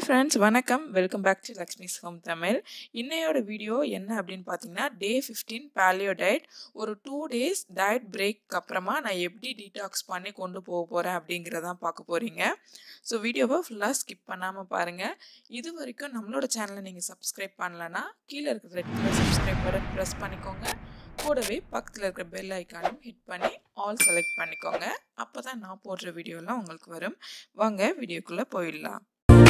friends வணக்கம் welcome back to Lakshmi's home Tamil இன்னையோட video என்ன அப்படின்னு பார்த்தீங்கன்னா டே ஃபிஃப்டீன் பேலியோ டயட் ஒரு டூ டேஸ் டயட் பிரேக் அப்புறமா நான் எப்படி டீடாக்ஸ் பண்ணி கொண்டு போக போகிறேன் அப்படிங்கிறதான் பார்க்க போகிறீங்க ஸோ வீடியோவை ஃபுல்லாக ஸ்கிப் பண்ணாமல் பாருங்கள் இது வரைக்கும் நம்மளோட சேனலை நீங்கள் சப்ஸ்கிரைப் பண்ணலன்னா கீழே இருக்கிற red colour subscribe button press பண்ணிக்கோங்க கூடவே பக்கத்தில் இருக்கிற பெல் ஐக்கானும் ஹிட் பண்ணி ஆல் செலக்ட் பண்ணிக்கோங்க அப்போ தான் நான் போடுற வீடியோலாம் உங்களுக்கு வரும் வாங்க வீடியோக்குள்ளே போயிடலாம்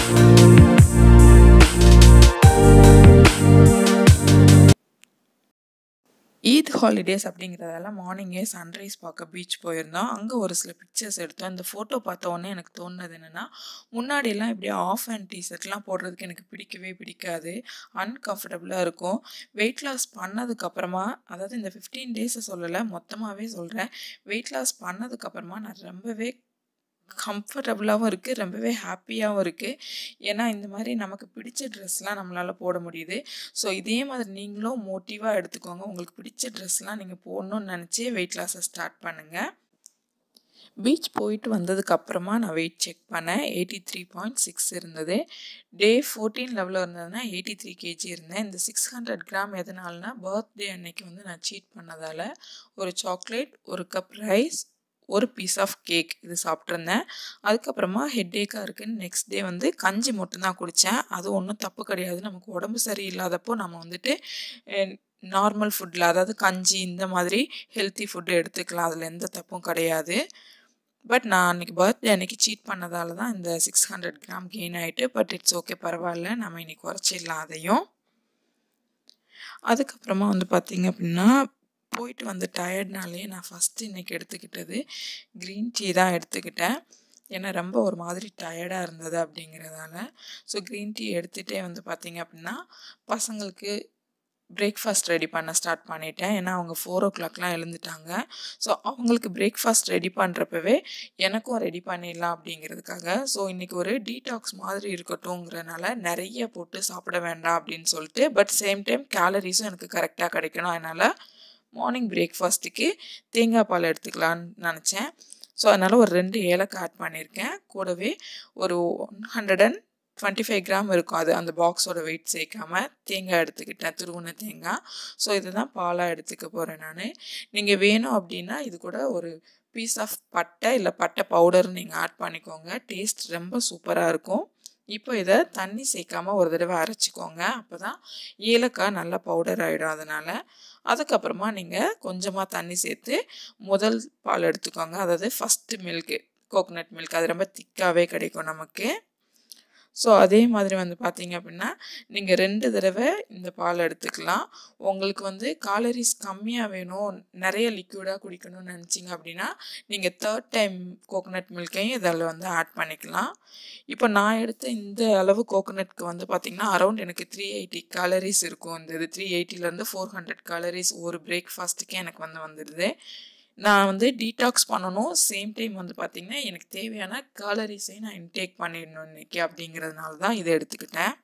ஈத் ஹாலிடேஸ் அப்படிங்கிறதால மார்னிங்கே சன்ரைஸ் பார்க்க பீச் போயிருந்தோம் அங்கே ஒரு சில பிக்சர்ஸ் எடுத்தோம் இந்த ஃபோட்டோ பார்த்த உடனே எனக்கு தோணுனது என்னென்னா முன்னாடியெல்லாம் இப்படி ஆஃப் அண்ட் டிஷர்ட்லாம் போடுறதுக்கு எனக்கு பிடிக்கவே பிடிக்காது அன்கம்ஃபர்டபுளாக இருக்கும் வெயிட் லாஸ் பண்ணதுக்கப்புறமா அதாவது இந்த ஃபிஃப்டீன் டேஸை சொல்லலை மொத்தமாகவே சொல்கிறேன் வெயிட் லாஸ் பண்ணதுக்கப்புறமா நான் ரொம்பவே கம்ஃபர்டபுளாகவும் இருக்குது ரொம்பவே ஹாப்பியாகவும் இருக்குது ஏன்னா இந்த மாதிரி நமக்கு பிடிச்ச ட்ரெஸ்லாம் நம்மளால் போட முடியுது ஸோ இதே மாதிரி நீங்களும் மோட்டிவாக எடுத்துக்கோங்க உங்களுக்கு பிடிச்ச ட்ரெஸ்லாம் நீங்கள் போடணும்னு நினச்சி வெயிட் லாஸை ஸ்டார்ட் பண்ணுங்கள் பீச் போயிட்டு வந்ததுக்கப்புறமா நான் வெயிட் செக் பண்ணேன் எயிட்டி த்ரீ பாயிண்ட் சிக்ஸ் இருந்தது டே ஃபோர்டீன் லெவலில் இருந்ததுன்னா எயிட்டி த்ரீ கேஜி இருந்தேன் இந்த சிக்ஸ் ஹண்ட்ரட் கிராம் எதனால்னா பர்த்டே அன்னைக்கு வந்து நான் சீட் பண்ணதால் ஒரு சாக்லேட் ஒரு கப் ரைஸ் ஒரு பீஸ் ஆஃப் கேக் இது சாப்பிட்ருந்தேன் அதுக்கப்புறமா ஹெட் ஏக்காக இருக்குன்னு நெக்ஸ்ட் டே வந்து கஞ்சி மட்டும்தான் குடித்தேன் அது ஒன்றும் தப்பு கிடையாது நமக்கு உடம்பு சரியில்லாதப்போ நம்ம வந்துட்டு நார்மல் ஃபுட்டில் அதாவது கஞ்சி இந்த மாதிரி ஹெல்த்தி ஃபுட்டு எடுத்துக்கலாம் அதில் எந்த தப்பும் கிடையாது பட் நான் அன்றைக்கி பர்த்டே அன்றைக்கி சீட் பண்ணதால தான் இந்த சிக்ஸ் ஹண்ட்ரட் கிராம் கெயின் ஆகிட்டு பட் இட்ஸ் ஓகே பரவாயில்ல நம்ம இன்றைக்கி குறைச்சிடலாம் அதையும் அதுக்கப்புறமா வந்து பார்த்திங்க அப்படின்னா போயிட்டு வந்த டயர்ட்னாலே நான் ஃபஸ்ட்டு இன்றைக்கி எடுத்துக்கிட்டது க்ரீன் டீ தான் எடுத்துக்கிட்டேன் ஏன்னா ரொம்ப ஒரு மாதிரி டயர்டாக இருந்தது அப்படிங்கிறதால ஸோ க்ரீன் டீ எடுத்துகிட்டே வந்து பார்த்திங்க அப்படின்னா பசங்களுக்கு பிரேக்ஃபாஸ்ட் ரெடி பண்ண ஸ்டார்ட் பண்ணிட்டேன் ஏன்னா அவங்க ஃபோர் ஓ கிளாக்லாம் எழுந்துட்டாங்க ஸோ அவங்களுக்கு பிரேக்ஃபாஸ்ட் ரெடி பண்ணுறப்பவே எனக்கும் ரெடி பண்ணிடலாம் அப்படிங்கிறதுக்காக ஸோ இன்றைக்கி ஒரு டீடாக்ஸ் மாதிரி இருக்கட்டும்ங்கிறனால நிறைய போட்டு சாப்பிட வேண்டாம் அப்படின்னு சொல்லிட்டு பட் சேம் டைம் கேலரிஸும் எனக்கு கரெக்டாக கிடைக்கணும் அதனால் மார்னிங் பிரேக்ஃபாஸ்ட்டுக்கு தேங்காய் பால் எடுத்துக்கலான்னு நினச்சேன் ஸோ அதனால் ஒரு ரெண்டு ஏலக்காய் ஆட் பண்ணியிருக்கேன் கூடவே ஒரு one hundred and twenty five gram இருக்கும் அது அந்த பாக்ஸோட வெயிட் சேர்க்காமல் தேங்காய் எடுத்துக்கிட்டேன் துருவுன தேங்காய் ஸோ இதுதான் பாலாக எடுத்துக்க போகிறேன் நான் நீங்கள் வேணும் அப்படின்னா இது கூட ஒரு பீஸ் ஆஃப் பட்டை இல்லை பட்டை பவுடர் நீங்கள் ஆட் பண்ணிக்கோங்க டேஸ்ட் ரொம்ப சூப்பராக இருக்கும் இப்போ இதை தண்ணி சேர்க்காமல் ஒரு தடவை அரைச்சிக்கோங்க அப்போ தான் ஏலக்காய் நல்லா பவுடர் ஆகிடும் அதனால் அதுக்கப்புறமா நீங்கள் கொஞ்சமாக தண்ணி சேர்த்து முதல் பால் எடுத்துக்கோங்க அதாவது ஃபஸ்ட்டு மில்க்கு கோகோனட் மில்க் அது ரொம்ப திக்காகவே கிடைக்கும் நமக்கு ஸோ அதே மாதிரி வந்து பார்த்தீங்க அப்படின்னா நீங்கள் ரெண்டு தடவை இந்த பால் எடுத்துக்கலாம் உங்களுக்கு வந்து காலரிஸ் கம்மியாக வேணும் நிறைய லிக்விடாக குடிக்கணும்னு நினச்சிங்க அப்படின்னா நீங்கள் தேர்ட் டைம் கோகோனட் மில்கையும் இதில் வந்து ஆட் பண்ணிக்கலாம் இப்போ நான் எடுத்த இந்த அளவு கோகோனட்க்கு வந்து பார்த்திங்கன்னா அரௌண்ட் எனக்கு த்ரீ எயிட்டி கேலரிஸ் இருக்கும் இந்த இது த்ரீ எயிட்டிலேருந்து ஃபோர் ஹண்ட்ரட் கேலரிஸ் ஒரு பிரேக்ஃபாஸ்ட்டுக்கே எனக்கு வந்து வந்துடுது நான் வந்து டீடாக்ஸ் பண்ணணும் சேம் டைம் வந்து பார்த்திங்கன்னா எனக்கு தேவையான கேலரிஸையும் நான் இன்டேக் பண்ணிடணும் இன்றைக்கி அப்படிங்கிறதுனால தான் இதை எடுத்துக்கிட்டேன்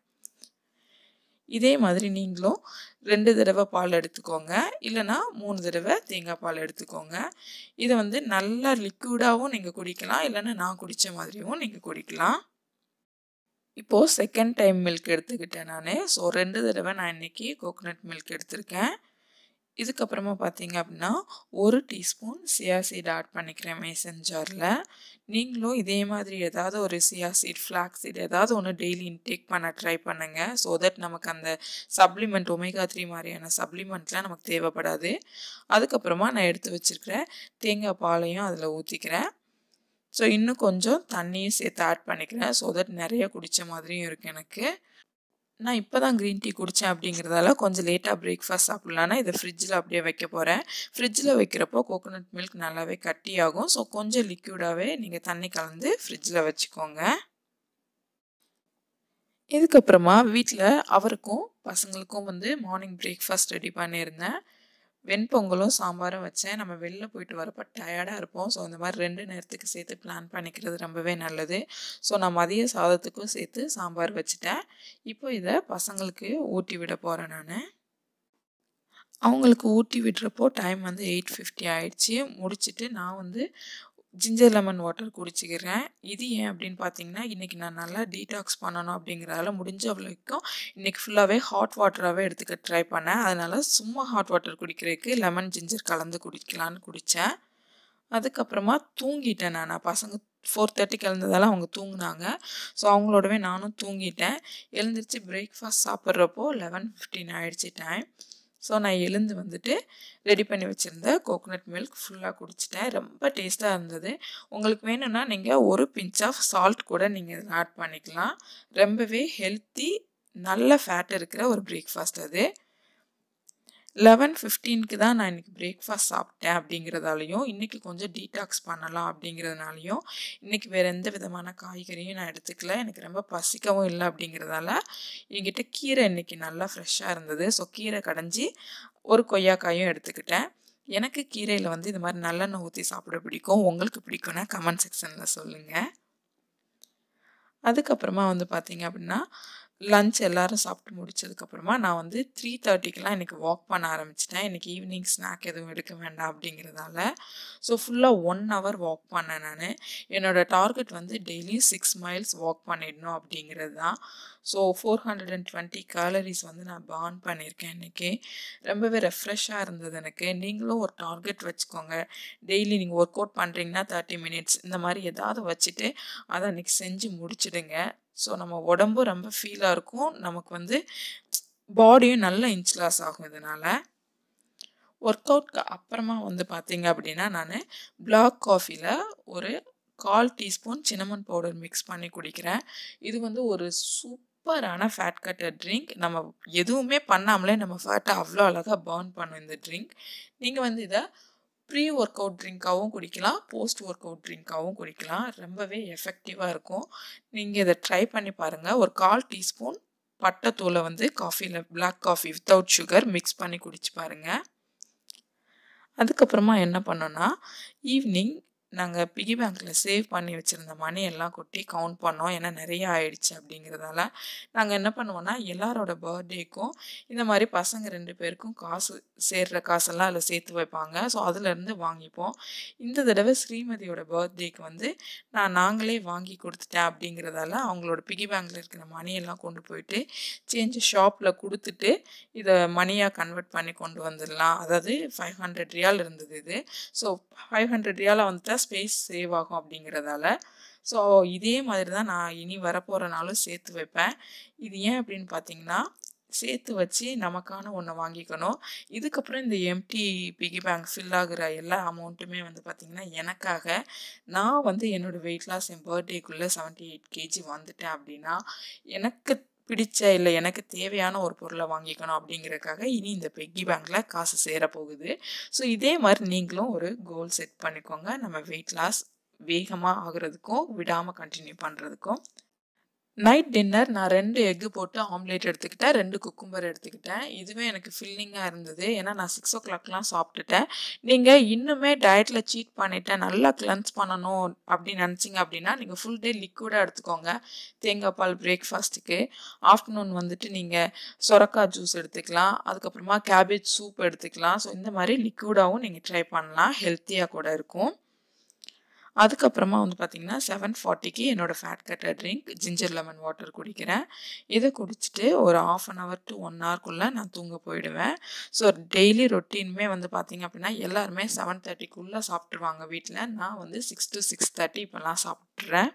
இதே மாதிரி நீங்களும் ரெண்டு தடவை பால் எடுத்துக்கோங்க இல்லைனா மூணு தடவை தேங்காய் பால் எடுத்துக்கோங்க இதை வந்து நல்லா லிக்விடாகவும் நீங்கள் குடிக்கலாம் இல்லைன்னா நான் குடித்த மாதிரியும் நீங்கள் குடிக்கலாம் இப்போது செகண்ட் டைம் மில்க் எடுத்துக்கிட்டேன் நான் ஸோ ரெண்டு தடவை நான் இன்றைக்கி கோகோனட் மில்க் எடுத்திருக்கேன் இதுக்கப்புறமா பார்த்தீங்க அப்படின்னா ஒரு டீஸ்பூன் சியா சீட் ஆட் பண்ணிக்கிறேன் மேசன் ஜாரில் நீங்களும் இதே மாதிரி ஏதாவது ஒரு சியா சீட் ஃப்ளாக் சீட் ஏதாவது ஒன்று டெய்லி இன்டேக் பண்ண ட்ரை பண்ணுங்கள் ஸோ தட் நமக்கு அந்த சப்ளிமெண்ட் ஒமேகா த்ரீ மாதிரியான சப்ளிமெண்ட்லாம் நமக்கு தேவைப்படாது அதுக்கப்புறமா நான் எடுத்து வச்சுருக்கிறேன் தேங்காய் பாலையும் அதில் ஊற்றிக்கிறேன் ஸோ இன்னும் கொஞ்சம் தண்ணியும் சேர்த்து ஆட் பண்ணிக்கிறேன் ஸோ தட் நிறைய குடித்த மாதிரியும் இருக்குது எனக்கு நான் இப்போ தான் க்ரீன் டீ குடித்தேன் அப்படிங்கிறதால கொஞ்சம் லேட்டாக பிரேக்ஃபாஸ்ட் சாப்பிட்லான்னா இதை ஃப்ரிட்ஜில் அப்படியே வைக்க போகிறேன் ஃப்ரிட்ஜில் வைக்கிறப்போ கோகோனட் மில்க் நல்லாவே கட்டியாகும் ஸோ கொஞ்சம் லிக்யூடாகவே நீங்கள் தண்ணி கலந்து ஃப்ரிட்ஜில் வச்சுக்கோங்க இதுக்கப்புறமா வீட்டில் அவருக்கும் பசங்களுக்கும் வந்து மார்னிங் பிரேக்ஃபாஸ்ட் ரெடி பண்ணியிருந்தேன் வெண்பொங்கலும் சாம்பாரும் வச்சேன் நம்ம வெளில போயிட்டு வரப்போ டயர்டாக இருப்போம் ஸோ இந்த மாதிரி ரெண்டு நேரத்துக்கு சேர்த்து பிளான் பண்ணிக்கிறது ரொம்பவே நல்லது ஸோ நான் மதிய சாதத்துக்கும் சேர்த்து சாம்பார் வச்சுட்டேன் இப்போ இதை பசங்களுக்கு ஊட்டி விட போகிறேன் நான் அவங்களுக்கு ஊட்டி விடுறப்போ டைம் வந்து எயிட் ஃபிஃப்டி ஆயிடுச்சு முடிச்சுட்டு நான் வந்து ஜிஞ்சர் லெமன் வாட்டர் குடிச்சிக்கிறேன் இது ஏன் அப்படின்னு பார்த்தீங்கன்னா இன்றைக்கி நான் நல்லா டீடாக்ஸ் பண்ணணும் அப்படிங்கிறதால முடிஞ்ச வரைக்கும் இன்றைக்கி ஃபுல்லாகவே ஹாட் வாட்டராகவே எடுத்துக்க ட்ரை பண்ணேன் அதனால் சும்மா ஹாட் வாட்டர் குடிக்கிறதுக்கு லெமன் ஜிஞ்சர் கலந்து குடிக்கலான்னு குடித்தேன் அதுக்கப்புறமா தூங்கிட்டேன் நான் பசங்க ஃபோர் தேர்ட்டிக்கு எழுந்ததால அவங்க தூங்கினாங்க ஸோ அவங்களோடவே நானும் தூங்கிட்டேன் எழுந்திரிச்சு பிரேக்ஃபாஸ்ட் சாப்பிட்றப்போ லெவன் ஃபிஃப்டின் ஆகிடுச்சி டைம் ஸோ நான் எழுந்து வந்துட்டு ரெடி பண்ணி வச்சுருந்த கோகோனட் மில்க் ஃபுல்லாக குடிச்சிட்டேன் ரொம்ப டேஸ்ட்டாக இருந்தது உங்களுக்கு வேணும்னா நீங்கள் ஒரு பிஞ்ச் ஆஃப் சால்ட் கூட நீங்கள் இதில் ஆட் பண்ணிக்கலாம் ரொம்பவே ஹெல்த்தி நல்ல ஃபேட் இருக்கிற ஒரு பிரேக்ஃபாஸ்ட் அது லெவன் ஃபிஃப்டீனுக்கு தான் நான் இன்றைக்கி பிரேக்ஃபாஸ்ட் சாப்பிட்டேன் அப்படிங்கிறதாலையும் இன்றைக்கி கொஞ்சம் டீடாக்ஸ் பண்ணலாம் அப்படிங்கிறதுனாலையும் இன்றைக்கி வேறு எந்த விதமான காய்கறியும் நான் எடுத்துக்கல எனக்கு ரொம்ப பசிக்கவும் இல்லை அப்படிங்கிறதால என்கிட்ட கீரை இன்றைக்கி நல்லா ஃப்ரெஷ்ஷாக இருந்தது ஸோ கீரை கடைஞ்சி ஒரு கொய்யாக்காயும் எடுத்துக்கிட்டேன் எனக்கு கீரையில் வந்து இது மாதிரி நல்லெண்ணெய் ஊற்றி சாப்பிட பிடிக்கும் உங்களுக்கு பிடிக்கும்னா கமெண்ட் செக்ஷனில் சொல்லுங்கள் அதுக்கப்புறமா வந்து பார்த்தீங்க அப்படின்னா லஞ்ச் எல்லோரும் சாப்பிட்டு முடிச்சதுக்கப்புறமா நான் வந்து த்ரீ தேர்ட்டிக்கெலாம் இன்றைக்கி வாக் பண்ண ஆரம்பிச்சிட்டேன் இன்றைக்கி ஈவினிங் ஸ்நாக் எதுவும் எடுக்க வேண்டாம் அப்படிங்கிறதால ஸோ ஃபுல்லாக ஒன் ஹவர் வாக் பண்ணேன் நான் என்னோடய டார்கெட் வந்து டெய்லியும் சிக்ஸ் மைல்ஸ் வாக் பண்ணிடணும் அப்படிங்கிறது தான் so four hundred and twenty calories வந்து நான் பர்ன் பண்ணியிருக்கேன் இன்றைக்கி ரொம்பவே ரெஃப்ரெஷ்ஷாக இருந்தது எனக்கு நீங்களும் ஒரு டார்கெட் வச்சுக்கோங்க டெய்லி நீங்கள் ஒர்க் அவுட் பண்ணுறீங்கன்னா தேர்ட்டி மினிட்ஸ் இந்த மாதிரி ஏதாவது வச்சுட்டு அதை அன்றைக்கி செஞ்சு முடிச்சிடுங்க ஸோ நம்ம உடம்பும் ரொம்ப ஃபீலாக இருக்கும் நமக்கு வந்து பாடியும் நல்ல இன்ச்லாஸ் ஆகும் இதனால் ஒர்க் அவுட்க்கு அப்புறமா வந்து பார்த்தீங்க அப்படின்னா நான் பிளாக் காஃபியில் ஒரு கால் டீஸ்பூன் சின்னமன் பவுடர் மிக்ஸ் பண்ணி குடிக்கிறேன் இது வந்து ஒரு சூப்பரான ஃபேட் கட்டர் ட்ரிங்க் நம்ம எதுவுமே பண்ணாமலே நம்ம ஃபேட்டை அவ்வளோ அழகாக பர்ன் பண்ணும் இந்த ட்ரிங்க் நீங்கள் வந்து இதை ப்ரீ ஒர்க் அவுட் ட்ரிங்க்காகவும் குடிக்கலாம் போஸ்ட் ஒர்க் அவுட் ட்ரிங்க்காகவும் குடிக்கலாம் ரொம்பவே எஃபெக்டிவாக இருக்கும் நீங்கள் இதை ட்ரை பண்ணி பாருங்கள் ஒரு கால் டீஸ்பூன் பட்டைத்தூளை வந்து காஃபியில் black coffee without sugar mix பண்ணி குடிச்சு பாருங்கள் அதுக்கப்புறமா என்ன பண்ணோன்னா ஈவினிங் நாங்கள் பிகி பேங்க்கில் சேவ் பண்ணி வச்சுருந்த மணி எல்லாம் கொட்டி கவுண்ட் பண்ணோம் ஏன்னா நிறைய ஆயிடுச்சு அப்படிங்கிறதால நாங்கள் என்ன பண்ணுவோன்னா எல்லாரோட பர்த்டேக்கும் இந்த மாதிரி பசங்க ரெண்டு பேருக்கும் காசு சேர்ற காசெல்லாம் அதில் சேர்த்து வைப்பாங்க ஸோ அதுலேருந்து வாங்கிப்போம் இந்த தடவை ஸ்ரீமதியோட பர்த்டேக்கு வந்து நான் நாங்களே வாங்கி கொடுத்துட்டேன் அப்படிங்கிறதால அவங்களோட பிகி பேங்க்கில் இருக்கிற மணியெல்லாம் கொண்டு போயிட்டு சேஞ்சு ஷாப்பில் கொடுத்துட்டு இதை மணியாக கன்வெர்ட் பண்ணி கொண்டு வந்துடலாம் அதாவது ஃபைவ் ஹண்ட்ரட் ரியால் இருந்தது இது ஸோ ஃபைவ் ஹண்ட்ரட் ரியாலாக வந்துட்டா ஸ்பேஸ் சேவ் ஆகும் அப்படிங்கிறதால ஸோ இதே மாதிரி தான் நான் இனி வரப்போகிற நாளும் சேர்த்து வைப்பேன் இது ஏன் அப்படின்னு பார்த்தீங்கன்னா சேர்த்து வச்சு நமக்கான ஒன்று வாங்கிக்கணும் இதுக்கப்புறம் இந்த எம்டி பிகி பேங்க் ஃபில் ஆகுற எல்லா அமௌண்ட்டுமே வந்து பார்த்திங்கன்னா எனக்காக நான் வந்து என்னோடய வெயிட் லாஸ் என் பர்த்டேக்குள்ளே செவன்ட்டி எயிட் கேஜி வந்துட்டேன் அப்படின்னா எனக்கு பிடிச்ச இல்லை எனக்கு தேவையான ஒரு பொருளை வாங்கிக்கணும் அப்படிங்கிறதுக்காக இனி இந்த பெக்கி பேங்க்கில் காசு சேரப்போகுது ஸோ இதே மாதிரி நீங்களும் ஒரு கோல் செட் பண்ணிக்கோங்க நம்ம வெயிட் லாஸ் வேகமாக ஆகுறதுக்கும் விடாமல் கண்டினியூ பண்ணுறதுக்கும் நைட் டின்னர் நான் ரெண்டு எக்கு போட்டு ஆம்லேட் எடுத்துக்கிட்டேன் ரெண்டு குக்கும்பர் எடுத்துக்கிட்டேன் இதுவே எனக்கு ஃபில்லிங்காக இருந்தது ஏன்னா நான் சிக்ஸ் ஓ கிளாக்லாம் சாப்பிட்டுட்டேன் நீங்கள் இன்னுமே டயட்டில் சீட் பண்ணிட்டேன் நல்லா கிளன்ஸ் பண்ணணும் அப்படின்னு நினச்சிங்க அப்படின்னா நீங்கள் ஃபுல் டே லிக்விடாக எடுத்துக்கோங்க தேங்காய் பால் பிரேக்ஃபாஸ்ட்டுக்கு ஆஃப்டர்நூன் வந்துட்டு நீங்கள் சொரக்காய் ஜூஸ் எடுத்துக்கலாம் அதுக்கப்புறமா கேபேஜ் சூப் எடுத்துக்கலாம் ஸோ இந்த மாதிரி லிக்விடாகவும் நீங்கள் ட்ரை பண்ணலாம் ஹெல்த்தியாக கூட இருக்கும் அதுக்கப்புறமா வந்து பார்த்திங்கன்னா செவன் ஃபார்ட்டிக்கு என்னோடய fat cutter drink ginger lemon water குடிக்கிறேன் இதை குடிச்சிட்டு ஒரு half an hour to one ஹவர்க்குள்ளே நான் தூங்க போயிடுவேன் ஸோ டெய்லி ரொட்டீனுமே வந்து பார்த்திங்க அப்படின்னா எல்லாருமே செவன் தேர்ட்டிக்குள்ளே சாப்பிட்ருவாங்க வீட்டில் நான் வந்து சிக்ஸ் டு சிக்ஸ் தேர்ட்டி இப்போல்லாம் சாப்பிட்றேன்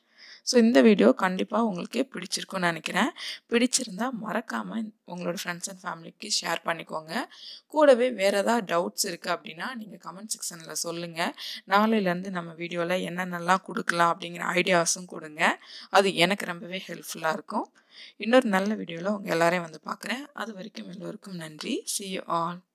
ஸோ இந்த வீடியோ கண்டிப்பாக உங்களுக்கு பிடிச்சிருக்குன்னு நினைக்கிறேன் பிடிச்சிருந்தா மறக்காமல் உங்களோட ஃப்ரெண்ட்ஸ் அண்ட் ஃபேமிலிக்கு ஷேர் பண்ணிக்கோங்க கூடவே வேறு ஏதாவது டவுட்ஸ் இருக்குது அப்படின்னா நீங்கள் கமெண்ட் செக்ஷனில் சொல்லுங்கள் நாளையிலேருந்து நம்ம வீடியோவில் என்னென்னலாம் கொடுக்கலாம் அப்படிங்கிற ஐடியாஸும் கொடுங்க அது எனக்கு ரொம்பவே ஹெல்ப்ஃபுல்லாக இருக்கும் இன்னொரு நல்ல வீடியோவில் உங்கள் எல்லாரையும் வந்து பார்க்குறேன் அது வரைக்கும் எல்லோருக்கும் நன்றி சி யூ ஆல்